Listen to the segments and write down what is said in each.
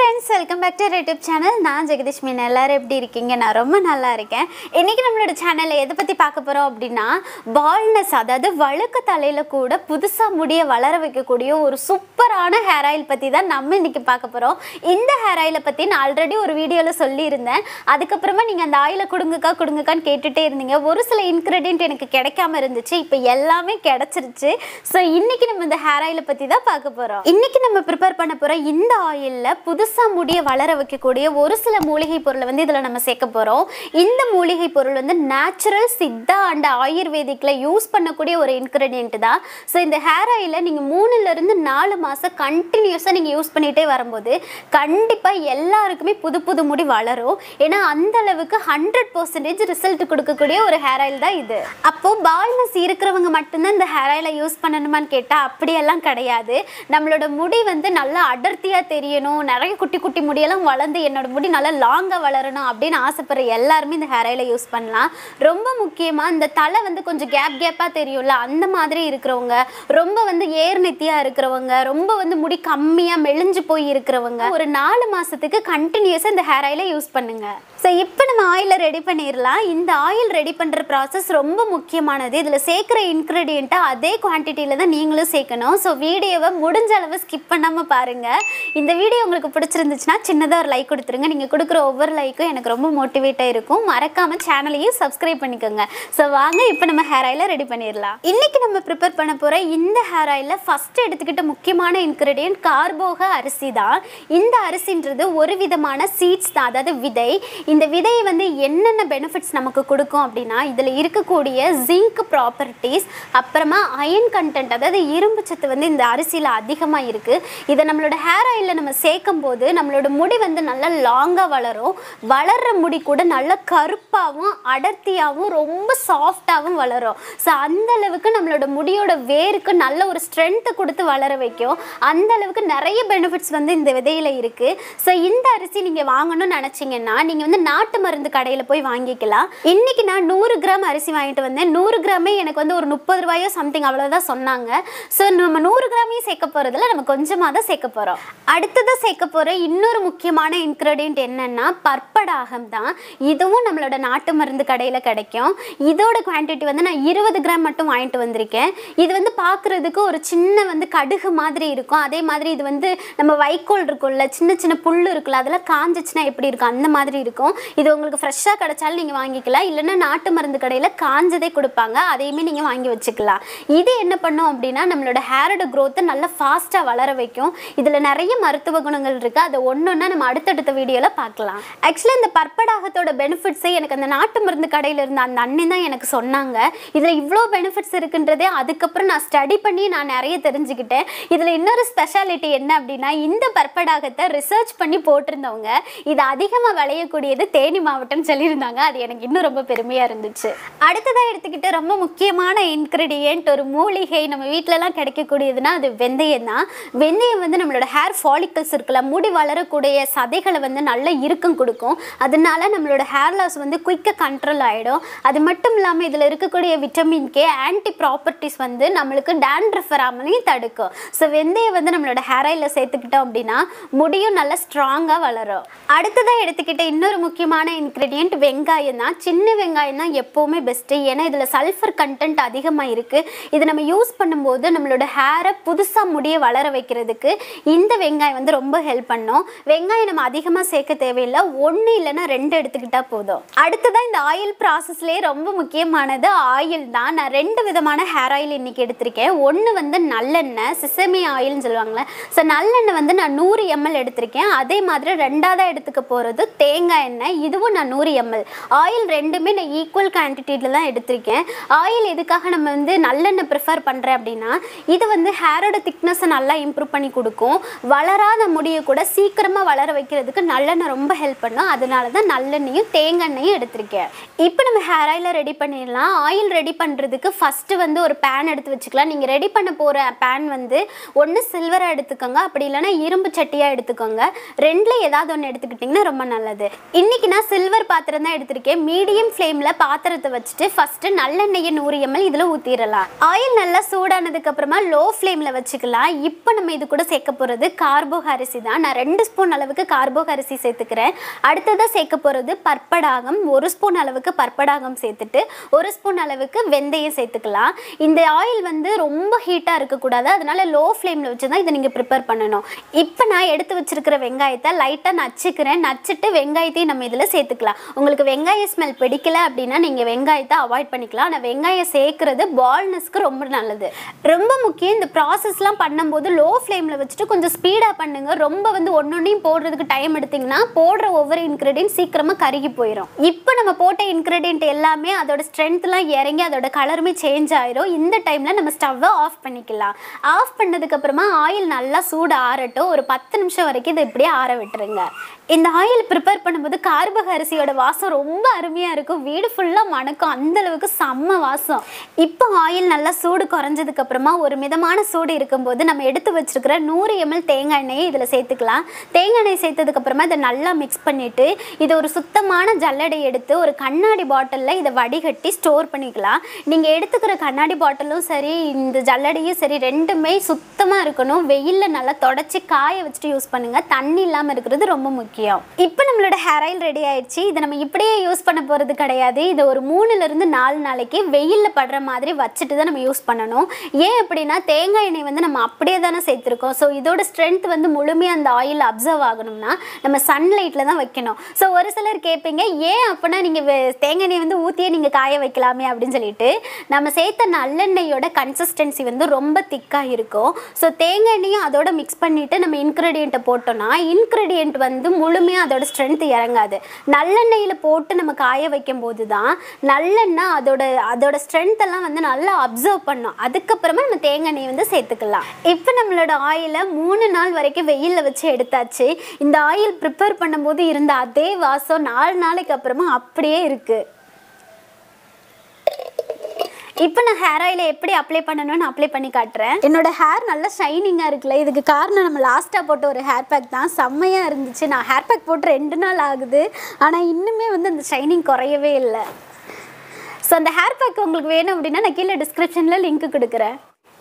friends welcome back to YouTube channel நான் ஜெகதீஷ் மீன் எல்லாரும் எப்படி இருக்கீங்க நான் ரொம்ப நல்லா இருக்கேன் இன்றைக்கி நம்மளோட சேனலில் எதை பற்றி பார்க்க போகிறோம் அப்படின்னா பால்னஸ் அதாவது வழுக்க தலையில் கூட புதுசாக முடிய வளர வைக்கக்கூடிய ஒரு சூப்பரான ஹேர் ஆயில் பற்றி தான் நம்ம இன்றைக்கி பார்க்க போகிறோம் இந்த ஹேர் ஆயிலை பற்றி நான் ஆல்ரெடி ஒரு வீடியோவில் சொல்லியிருந்தேன் அதுக்கப்புறமா நீங்கள் அந்த ஆயிலை கொடுங்கக்கா கொடுங்கக்கான்னு கேட்டுகிட்டே இருந்தீங்க ஒரு சில இன்க்ரீடியன்ட் எனக்கு கிடைக்காம இருந்துச்சு இப்போ எல்லாமே கிடச்சிருச்சு ஸோ இன்றைக்கி நம்ம இந்த ஹேர் ஆயிலை பற்றி தான் பார்க்க போகிறோம் இன்றைக்கி நம்ம ப்ரிப்பேர் பண்ண போகிற இந்த ஆயிலில் புதுசாக முடிய வளர வைக்கக்கூடிய ஒரு சில மூலிகை பொருளை வந்து இதில் நம்ம சேர்க்க போகிறோம் இந்த மூலிகை பொருள் வந்து நேச்சுரல் சித்தா அண்ட் ஆயுர்வேதிக்கில் யூஸ் பண்ணக்கூடிய ஒரு இன்க்ரீடியன்ட் தான் ஸோ இந்த ஹேர் ஆயிலை நீங்கள் மூணுலேருந்து நாலு மாதம் கண்டினியூஸாக நீங்கள் யூஸ் பண்ணிகிட்டே வரும்போது கண்டிப்பாக எல்லாருக்குமே புது புது முடி வளரும் ஏன்னா அந்த அளவுக்கு ஹண்ட்ரட் பர்சன்டேஜ் ரிசல்ட் கொடுக்கக்கூடிய ஒரு ஹேர் ஆயில் தான் இது அப்போது பால்னஸ் இருக்கிறவங்க மட்டும்தான் இந்த ஹேர் ஆயிலை யூஸ் பண்ணணுமான்னு கேட்டால் அப்படியெல்லாம் கிடையாது நம்மளோட முடி வந்து நல்லா அடர்த்தியாக தெரியணும் நிறைய குட்டி குட்டி முடியெல்லாம் வளர்ந்து என்னோட முடி நல்லா லாங்காக வளரணும் அப்படின்னு ஆசைப்படுற எல்லாருமே இந்த ஹேர் ஆயிலை யூஸ் பண்ணலாம் ரொம்ப முக்கியமாக இந்த தலை வந்து கொஞ்சம் கேப் கேப்பாக தெரியும்ல அந்த மாதிரி இருக்கிறவங்க ரொம்ப வந்து ஏர் நெத்தியாக இருக்கிறவங்க ரொம்ப வந்து முடி கம்மியாக மெலிஞ்சு போய் இருக்கிறவங்க ஒரு நாலு மாதத்துக்கு கண்டினியூஸாக இந்த ஹேர் ஆயிலை யூஸ் பண்ணுங்க ஸோ இப்போ நம்ம ஆயிலை ரெடி பண்ணிடலாம் இந்த ஆயில் ரெடி பண்ணுற ப்ராசஸ் ரொம்ப முக்கியமானது இதில் சேர்க்குற இன்க்ரீடியண்ட்டை அதே குவான்டிட்டியில் தான் நீங்களும் சேர்க்கணும் ஸோ வீடியோவை முடிஞ்ச அளவு ஸ்கிப் பண்ணாமல் பாருங்கள் இந்த வீடியோ உங்களுக்கு பிடிச்சிருந்துச்சுன்னா சின்னதாக ஒரு லைக் கொடுத்துருங்க நீங்கள் கொடுக்குற ஒவ்வொரு லைக்கும் எனக்கு ரொம்ப மோட்டிவேட்டாக இருக்கும் மறக்காமல் சேனலையும் சப்ஸ்கிரைப் பண்ணிக்கோங்க ஸோ வாங்க இப்போ நம்ம ஹேர் ஆயிலை ரெடி பண்ணிடலாம் இன்றைக்கி நம்ம ப்ரிப்பேர் பண்ண போகிற இந்த ஹேர் ஆயிலில் ஃபஸ்ட்டு எடுத்துக்கிட்ட முக்கியமான இன்க்ரீடியன்ட் கார்போக அரிசி தான் இந்த அரிசின்றது ஒரு விதமான சீட்ஸ் தான் அதாவது விதை இந்த விதையை வந்து என்னென்ன பெனிஃபிட்ஸ் நமக்கு கொடுக்கும் அப்படின்னா இதில் இருக்கக்கூடிய ஜிங்க் ப்ராப்பர்ட்டிஸ் அப்புறமா அயன் கண்டென்ட் அதாவது இரும்பு சத்து வந்து இந்த அரிசியில் அதிகமாக இருக்குது இதை நம்மளோட ஹேர் ஆயிலில் நம்ம சேர்க்கும் போது நம்மளோட முடி வந்து நல்லா லாங்காக வளரும் வளர்கிற முடி கூட நல்லா கருப்பாகவும் அடர்த்தியாகவும் ரொம்ப சாஃப்டாகவும் வளரும் ஸோ அந்த அளவுக்கு நம்மளோட முடியோட வேருக்கு நல்ல ஒரு ஸ்ட்ரென்த்தை கொடுத்து வளர வைக்கும் அந்த அளவுக்கு நிறைய பெனிஃபிட்ஸ் வந்து இந்த விதையில் இருக்குது ஸோ இந்த அரிசி நீங்கள் வாங்கணும்னு நினச்சிங்கன்னா நீங்கள் வந்து நாட்டு மருந்து கடையில் போய் வாங்கிக்கலாம் இன்றைக்கி நான் நூறு கிராம் அரிசி வாங்கிட்டு வந்தேன் நூறு கிராமே எனக்கு வந்து ஒரு முப்பது ரூபாயோ சம்திங் அவ்வளோதான் சொன்னாங்க ஸோ நம்ம நூறு கிராமையும் சேர்க்க போகிறதுல நம்ம கொஞ்சமாக தான் சேர்க்க போகிறோம் அடுத்ததாக சேர்க்க போகிற இன்னொரு முக்கியமான இன்க்ரீடியன்ட் என்னென்னா பற்படாகம் தான் இதுவும் நம்மளோட நாட்டு மருந்து கடையில் கிடைக்கும் இதோட குவான்டிட்டி வந்து நான் இருபது கிராம் மட்டும் வாங்கிட்டு வந்திருக்கேன் இது வந்து பார்க்குறதுக்கு ஒரு சின்ன வந்து கடுகு மாதிரி இருக்கும் அதே மாதிரி இது வந்து நம்ம வைக்கோல் இருக்கும்ல சின்ன சின்ன புல் இருக்குல்ல அதெல்லாம் காஞ்சிச்சுன்னா எப்படி இருக்கும் அந்த மாதிரி இருக்கும் இது உங்களுக்கு ஃப்ரெஷ்ஷாக கிடைச்சாலும் நீங்கள் வாங்கிக்கலாம் இல்லைன்னா நாட்டு மருந்து கடையில் காஞ்சதே கொடுப்பாங்க அதையுமே நீங்கள் வாங்கி வச்சுக்கலாம் இது என்ன பண்ணும் அப்படின்னா நம்மளோட ஹேரோட க்ரோத்தை நல்லா ஃபாஸ்ட்டாக வளர வைக்கும் இதில் நிறைய மருத்துவ குணங்கள் இருக்குது அதை ஒன்று ஒன்றா நம்ம அடுத்தடுத்த வீடியோவில் பார்க்கலாம் ஆக்சுவலாக இந்த பற்படாகத்தோட பெனிஃபிட்ஸே எனக்கு அந்த நாட்டு மருந்து கடையில் இருந்த அந்த அண்ணன் தான் எனக்கு சொன்னாங்க இதில் இவ்வளோ பெனிஃபிட்ஸ் இருக்குன்றதே அதுக்கப்புறம் நான் ஸ்டடி பண்ணி நான் நிறைய தெரிஞ்சுக்கிட்டேன் இதில் இன்னொரு ஸ்பெஷாலிட்டி என்ன அப்படின்னா இந்த பற்படாகத்தை ரிசர்ச் பண்ணி போட்டிருந்தவங்க இது அதிகமாக விளையக்கூடியது தேனி மாவட்டம்னு சொல்லியிருந்தாங்க அது எனக்கு இன்னும் ரொம்ப பெருமையாக இருந்துச்சு அடுத்ததாக எடுத்துக்கிட்டு ரொம்ப முக்கியமான இன்க்ரீடியன்ட் ஒரு மூலிகை நம்ம வீட்டிலலாம் கிடைக்கக்கூடியதுன்னா அது வெந்தயம் தான் வெந்தயம் வந்து நம்மளோட ஹேர் ஃபாலிக்கல்ஸ் இருக்குல்ல முடி வளரக்கூடிய சதைகளை வந்து நல்ல இறுக்கம் கொடுக்கும் அதனால நம்மளோட ஹேர் லாஸ் வந்து குயிக்காக கண்ட்ரோல் ஆகிடும் அது மட்டும் இல்லாமல் இதில் இருக்கக்கூடிய விட்டமின் கே ஆன்டி ப்ராப்பர்ட்டிஸ் வந்து நம்மளுக்கு டேண்ட்ரஃப் வராமலையும் தடுக்கும் ஸோ வெந்தயம் வந்து நம்மளோட ஹேர் ஆயிலில் சேர்த்துக்கிட்டோம் அப்படின்னா முடியும் நல்லா ஸ்ட்ராங்காக வளரும் அடுத்ததாக எடுத்துக்கிட்ட இன்னொரு முக்கியமான இன்க்ரீடியன்ட் வெங்காயம் தான் சின்ன வெங்காயம் தான் எப்போவுமே பெஸ்ட்டு ஏன்னா இதில் சல்ஃபர் கண்டென்ட் அதிகமாக இருக்குது இது நம்ம யூஸ் பண்ணும்போது நம்மளோட ஹேரை புதுசாக முடிய வளர வைக்கிறதுக்கு இந்த வெங்காயம் வந்து ரொம்ப ஹெல்ப் பண்ணும் வெங்காயம் நம்ம அதிகமாக சேர்க்க தேவையில்லை ஒன்று இல்லைன்னா ரெண்டு எடுத்துக்கிட்டால் போதும் அடுத்ததாக இந்த ஆயில் ப்ராசஸ்லேயே ரொம்ப முக்கியமானது ஆயில் தான் நான் ரெண்டு விதமான ஹேர் ஆயில் இன்றைக்கி எடுத்திருக்கேன் ஒன்று வந்து நல்லெண்ணெய் சிசமி ஆயில்னு சொல்லுவாங்களே ஸோ நல்லெண்ணெய் வந்து நான் நூறு எம்எல் எடுத்திருக்கேன் அதே மாதிரி ரெண்டாவதாக எடுத்துக்க போகிறது தேங்காய் எண்ணெய் இதுவும் நான் நூறு எம்எல் ஆயில் ரெண்டுமே நான் ஈக்குவல் குவான்டிட்டியில் தான் எடுத்திருக்கேன் ஆயில் எதுக்காக நம்ம வந்து நல்லெண்ணெய் ப்ரிஃபர் பண்ணுறேன் அப்படின்னா இது வந்து ஹேரோட திக்னஸை நல்லா இம்ப்ரூவ் பண்ணி கொடுக்கும் வளராத முடியை கூட சீக்கிரமாக வளர வைக்கிறதுக்கு நல்லெண்ணெய் ரொம்ப ஹெல்ப் பண்ணும் அதனால தான் நல்லெண்ணெயும் தேங்காய் எடுத்திருக்கேன் இப்போ நம்ம ஹேர் ஆயிலை ரெடி பண்ணிடலாம் ஆயில் ரெடி பண்ணுறதுக்கு ஃபஸ்ட்டு வந்து ஒரு பேன் எடுத்து வச்சுக்கலாம் நீங்கள் ரெடி பண்ண போகிற பேன் வந்து ஒன்று சில்வராக எடுத்துக்கோங்க அப்படி இல்லைன்னா இரும்பு சட்டியாக எடுத்துக்கோங்க ரெண்டில் ஏதாவது ஒன்று எடுத்துக்கிட்டிங்கன்னா ரொம்ப நல்லது இன்றைக்கி நான் சில்வர் பாத்திரம் தான் எடுத்திருக்கேன் மீடியம் ஃப்ளேமில் பாத்திரத்தை வச்சுட்டு ஃபஸ்ட்டு நல்லெண்ணெயை நூறு எம்எல் இதில் ஊற்றிடலாம் ஆயில் நல்லா சூடானதுக்கு அப்புறமா லோ ஃப்ளேமில் வச்சுக்கலாம் இப்போ நம்ம இது கூட சேர்க்க போகிறது கார்போ அரிசி தான் நான் நான் ரெண்டு ஸ்பூன் அளவுக்கு கார்போக அரிசி சேர்த்துக்கிறேன் அடுத்ததாக சேர்க்க போகிறது பற்படாகம் ஒரு ஸ்பூன் அளவுக்கு பற்படாகம் சேர்த்துட்டு ஒரு ஸ்பூன் அளவுக்கு வெந்தயம் சேர்த்துக்கலாம் இந்த ஆயில் வந்து ரொம்ப ஹீட்டாக இருக்கக்கூடாது அதனால லோ ஃப்ளேமில் வச்சு தான் இதை நீங்கள் ப்ரிப்பேர் பண்ணணும் இப்போ நான் எடுத்து வச்சிருக்கிற வெங்காயத்தை லைட்டாக நச்சுக்கிறேன் நச்சுட்டு வெங்காயத்தையும் நம்ம இதில் சேர்த்துக்கலாம் உங்களுக்கு வெங்காய ஸ்மெல் பிடிக்கல அப்படின்னா நீங்கள் வெங்காயத்தை அவாய்ட் பண்ணிக்கலாம் ஆனால் வெங்காயம் சேர்க்குறது பால்னஸ்க்கு ரொம்ப நல்லது ரொம்ப முக்கியம் இந்த ப்ராசஸ்லாம் பண்ணும்போது லோ ஃப்ளேமில் வச்சுட்டு கொஞ்சம் ஸ்பீடாக பண்ணுங்க ரொம்ப வந்து ஒன்னொன்னையும் போடுறதுக்கு டைம் எடுத்திங்கன்னா போடுற ஒவ்வொரு இன்க்ரீடியன்ட் சீக்கிரமாக கருகி போயிடும் இப்போ நம்ம போட்ட இன்க்ரீடியன்ட் எல்லாமே அதோட ஸ்ட்ரென்த்லாம் இறங்கி அதோட கலருமே சேஞ்ச் ஆயிரும் இந்த டைமில் நம்ம ஸ்டவ்வை ஆஃப் பண்ணிக்கலாம் ஆஃப் பண்ணதுக்கப்புறமா ஆயில் நல்லா சூடு ஆறட்டும் ஒரு பத்து நிமிஷம் வரைக்கும் இதை இப்படியே ஆற விட்டுருங்க இந்த ஆயில் ப்ரிப்பேர் பண்ணும்போது கார்பக அரிசியோட வாசம் ரொம்ப அருமையாக இருக்கும் வீடு ஃபுல்லாக மணக்கும் அந்த அளவுக்கு செம்ம வாசம் இப்போ ஆயில் நல்லா சூடு குறைஞ்சதுக்கு அப்புறமா ஒரு மிதமான சூடு இருக்கும்போது நம்ம எடுத்து வச்சிருக்கிற நூறு எம்எல் தேங்காய் எண்ணெயை இதில் சேர்த்துக்கலாம் தேங்காய் எண்ணெய் சேர்த்ததுக்கு அப்புறமா இதை நல்லா மிக்ஸ் பண்ணிட்டு இதை ஒரு சுத்தமான ஜல்லடை எடுத்து ஒரு கண்ணாடி பாட்டிலில் இதை வடிகட்டி ஸ்டோர் பண்ணிக்கலாம் நீங்கள் எடுத்துக்கிற கண்ணாடி பாட்டிலும் சரி இந்த ஜல்லடையும் சரி ரெண்டுமே சுத்தமாக இருக்கணும் வெயிலில் நல்லா தொடச்சி காய வச்சுட்டு யூஸ் பண்ணுங்கள் தண்ணி இல்லாமல் இருக்கிறது ரொம்ப முக்கியம் இப்போ நம்மளோட ஹேர் ஆயில் ரெடி ஆயிடுச்சு இதை நம்ம இப்படியே யூஸ் பண்ண போகிறது கிடையாது இதை ஒரு மூணுலேருந்து நாலு நாளைக்கு வெயிலில் படுற மாதிரி வச்சுட்டு தான் நம்ம யூஸ் பண்ணணும் ஏன் அப்படின்னா தேங்காய் எண்ணெய் வந்து நம்ம அப்படியே தானே சேர்த்துருக்கோம் ஸோ இதோட ஸ்ட்ரென்த் வந்து முழுமையாக அந்த ஆயில் அப்சர்வ் ஆகணும்னா நம்ம சன்லைட்டில் தான் வைக்கணும் ஸோ ஒரு சிலர் கேட்பீங்க ஏன் அப்படின்னா நீங்கள் தேங்காய் எண்ணெய் வந்து ஊற்றியே நீங்கள் காய வைக்கலாமே அப்படின்னு சொல்லிட்டு நம்ம சேர்த்த நல்லெண்ணெயோட கன்சிஸ்டன்சி வந்து ரொம்ப திக்காக இருக்கும் ஸோ தேங்காய் எண்ணெயும் அதோட மிக்ஸ் பண்ணிவிட்டு நம்ம இன்க்ரீடியண்ட்டை போட்டோம்னா இன்க்ரீடியண்ட் வந்து முழுமையாக அதோட ஸ்ட்ரென்த் இறங்காது நல்லெண்ணெயில் போட்டு நம்ம காய வைக்கும் போது தான் நல்லெண்ணெய் அதோட அதோட ஸ்ட்ரென்த் எல்லாம் வந்து நல்லா அப்சர்வ் பண்ணும் அதுக்கப்புறமா நம்ம தேங்காய் எண்ணெய் வந்து சேர்த்துக்கலாம் இப்போ நம்மளோட ஆயிலை மூணு நாள் வரைக்கும் வெயிலில் வச்சு எடுத்தாச்சு இந்த ஆயில் ப்ரிப்பேர் பண்ணும்போது இருந்த அதே வாசம் நாலு நாளைக்கு அப்புறமா அப்படியே இருக்குது இப்போ நான் ஹேர் ஆயிலை எப்படி அப்ளை பண்ணணும்னு அப்ளை பண்ணி காட்டுறேன் என்னோட ஹேர் நல்லா ஷைனிங்காக இருக்குல்ல இதுக்கு காரணம் நம்ம லாஸ்ட்டாக போட்ட ஒரு ஹேர் பேக் தான் செம்மையாக இருந்துச்சு நான் ஹேர் பேக் போட்டு ரெண்டு நாள் ஆகுது ஆனால் இன்னுமே வந்து அந்த ஷைனிங் குறையவே இல்லை ஸோ அந்த ஹேர் பேக் உங்களுக்கு வேணும் அப்படின்னா நான் கீழே டிஸ்கிரிப்ஷனில் லிங்க் கொடுக்குறேன்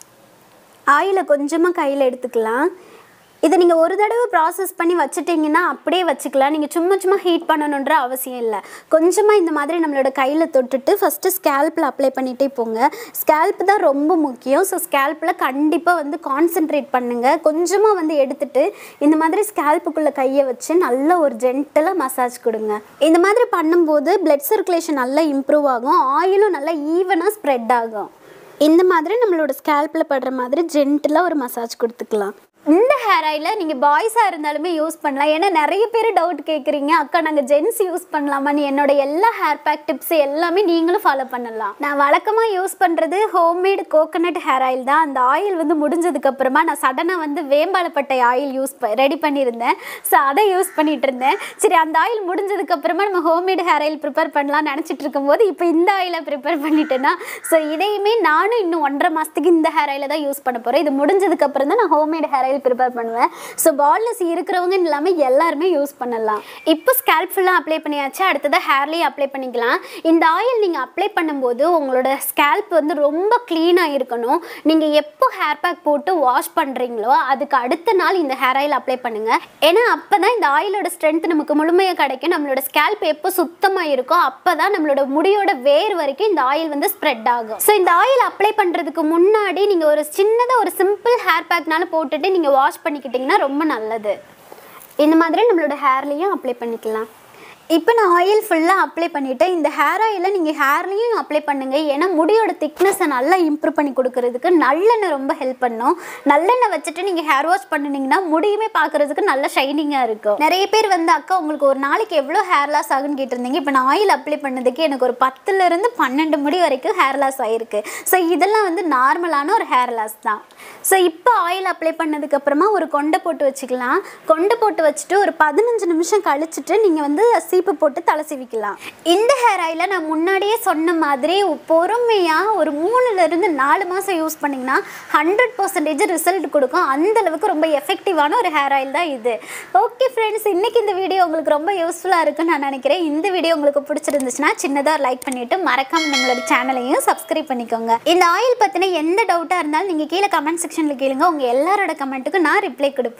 ஆயிலை கொஞ்சமாக கையில் எடுத்துக்கலாம் இதை நீங்கள் ஒரு தடவை ப்ராசஸ் பண்ணி வச்சுட்டிங்கன்னா அப்படியே வச்சுக்கலாம் நீங்கள் சும்மா சும்மா ஹீட் பண்ணணுன்ற அவசியம் இல்லை கொஞ்சமாக இந்த மாதிரி நம்மளோட கையில் தொட்டுட்டு ஃபஸ்ட்டு ஸ்கேல்பில் அப்ளை பண்ணிகிட்டே போங்க ஸ்கேல்ப் தான் ரொம்ப முக்கியம் ஸோ ஸ்கேல்பில் கண்டிப்பாக வந்து கான்சென்ட்ரேட் பண்ணுங்கள் கொஞ்சமாக வந்து எடுத்துட்டு இந்த மாதிரி ஸ்கேல்ப்புக்குள்ளே கையை வச்சு நல்ல ஒரு ஜென்டலாக மசாஜ் கொடுங்க இந்த மாதிரி பண்ணும்போது பிளட் சர்க்குலேஷன் நல்லா இம்ப்ரூவ் ஆகும் ஆயிலும் நல்லா ஈவனாக ஸ்ப்ரெட் ஆகும் இந்த மாதிரி நம்மளோட ஸ்கேல்பில் படுற மாதிரி ஜென்டலாக ஒரு மசாஜ் கொடுத்துக்கலாம் இந்த ஹேர் ஆயிலை நீங்கள் பாய்ஸாக இருந்தாலுமே யூஸ் பண்ணலாம் ஏன்னா நிறைய பேர் டவுட் கேட்குறீங்க அக்கா நாங்கள் ஜென்ஸ் யூஸ் பண்ணலாமான்னு என்னோட எல்லா ஹேர் பேக் டிப்ஸ் எல்லாமே நீங்களும் ஃபாலோ பண்ணலாம் நான் வழக்கமாக யூஸ் பண்ணுறது ஹோம்மேடு கோகனட் ஹேர் ஆயில் தான் அந்த ஆயில் வந்து முடிஞ்சதுக்கப்புறமா நான் சடனாக வந்து வேம்பாலப்பட்டை ஆயில் யூஸ் ரெடி பண்ணியிருந்தேன் ஸோ அதை யூஸ் பண்ணிட்டு இருந்தேன் சரி அந்த ஆயில் முடிஞ்சதுக்கப்புறமா நம்ம ஹோம்மேடு ஹேர் ஆயில் ப்ரிப்பேர் பண்ணலாம்னு நினச்சிட்டு இருக்கும்போது இப்போ இந்த ஆயிலை ப்ரிப்பேர் பண்ணிட்டேன்னா ஸோ இதையுமே நானும் இன்னும் ஒன்றரை மாதத்துக்கு இந்த ஹேர் ஆயிலை தான் யூஸ் பண்ண போகிறேன் இது முடிஞ்சதுக்கப்புறம் தான் நான் ஹோம்மேடு ஹேர் ஆயில் ப்ரிப்பேர் பண்ணுவேன் ஸோ பால்னஸ் இருக்கிறவங்க இல்லாமல் எல்லாருமே யூஸ் பண்ணலாம் இப்போ ஸ்கேல்ப் ஃபுல்லாக அப்ளை பண்ணியாச்சு அடுத்ததாக ஹேர்லேயும் அப்ளை பண்ணிக்கலாம் இந்த ஆயில் நீங்கள் அப்ளை பண்ணும்போது உங்களோட ஸ்கேல்ப் வந்து ரொம்ப க்ளீனாக இருக்கணும் நீங்கள் எப்போ ஹேர் பேக் போட்டு வாஷ் பண்ணுறீங்களோ அதுக்கு அடுத்த நாள் இந்த ஹேர் ஆயில் அப்ளை பண்ணுங்கள் ஏன்னா அப்போ தான் இந்த ஆயிலோட ஸ்ட்ரென்த் நமக்கு முழுமையாக கிடைக்கும் நம்மளோட ஸ்கேல்ப் எப்போ சுத்தமாக இருக்கோ அப்போ தான் நம்மளோட முடியோட வேர் வரைக்கும் இந்த ஆயில் வந்து ஸ்ப்ரெட் ஆகும் ஸோ இந்த ஆயில் அப்ளை பண்ணுறதுக்கு முன்னாடி நீங்கள் ஒரு சின்னதாக ஒரு சிம்பிள் ஹேர் பேக்னாலும் போட்டுட்டு நீங்கள் வாஷ் பண்ணிக்கிட்டிங்கன்னா ரொம்ப நல்லது இந்த மாதிரி நம்மளோட ஹேர்லேயும் அப்ளை பண்ணிக்கலாம் இப்போ நான் ஆயில் ஃபுல்லாக அப்ளை பண்ணிவிட்டேன் இந்த ஹேர் ஆயிலை நீங்கள் ஹேர்லேயும் அப்ளை பண்ணுங்கள் ஏன்னா முடியோட திக்னஸை நல்லா இம்ப்ரூவ் பண்ணி கொடுக்கறதுக்கு நல்லெண்ணெய் ரொம்ப ஹெல்ப் பண்ணும் நல்லெண்ணெய் வச்சுட்டு நீங்கள் ஹேர் வாஷ் பண்ணினீங்கன்னா முடியுமே பார்க்குறதுக்கு நல்ல ஷைனிங்காக இருக்கும் நிறைய பேர் வந்து அக்கா உங்களுக்கு ஒரு நாளைக்கு எவ்வளோ ஹேர் லாஸ் ஆகுன்னு கேட்டிருந்தீங்க இப்போ நான் ஆயில் அப்ளை பண்ணதுக்கு எனக்கு ஒரு பத்துலேருந்து பன்னெண்டு முடி வரைக்கும் ஹேர் லாஸ் ஆகிருக்கு ஸோ இதெல்லாம் வந்து நார்மலான ஒரு ஹேர் லாஸ் தான் ஸோ இப்போ ஆயில் அப்ளை பண்ணதுக்கப்புறமா ஒரு கொண்டை போட்டு வச்சுக்கலாம் கொண்டை போட்டு வச்சுட்டு ஒரு பதினஞ்சு நிமிஷம் கழிச்சிட்டு நீங்கள் வந்து சீப்பு போட்டு தலை சீவிக்கலாம் இந்த ஹேர் ஆயிலை நான் முன்னாடியே சொன்ன மாதிரி பொறுமையாக ஒரு மூணுலேருந்து நாலு மாதம் யூஸ் பண்ணிங்கன்னா ஹண்ட்ரட் பர்சன்டேஜ் ரிசல்ட் கொடுக்கும் அந்த அளவுக்கு ரொம்ப எஃபெக்டிவான ஒரு ஹேர் ஆயில் தான் இது ஓகே ஃப்ரெண்ட்ஸ் இன்றைக்கி இந்த வீடியோ உங்களுக்கு ரொம்ப யூஸ்ஃபுல்லாக இருக்குன்னு நான் நினைக்கிறேன் இந்த வீடியோ உங்களுக்கு பிடிச்சிருந்துச்சுன்னா சின்னதாக லைக் பண்ணிவிட்டு மறக்காம நம்மளோட சேனலையும் சப்ஸ்கிரைப் பண்ணிக்கோங்க இந்த ஆயில் பற்றின எந்த டவுட்டாக இருந்தாலும் நீங்கள் கீழே கமெண்ட் செக்ஷனில் கேளுங்க உங்கள் எல்லாரோட கமெண்ட்டுக்கும் நான் ரிப்ளை கொடுப்பேன்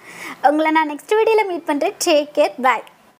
உங்களை நான் நெக்ஸ்ட் வீடியோவில் மீட் பண்ணுறேன் டேக் கேர் பாய்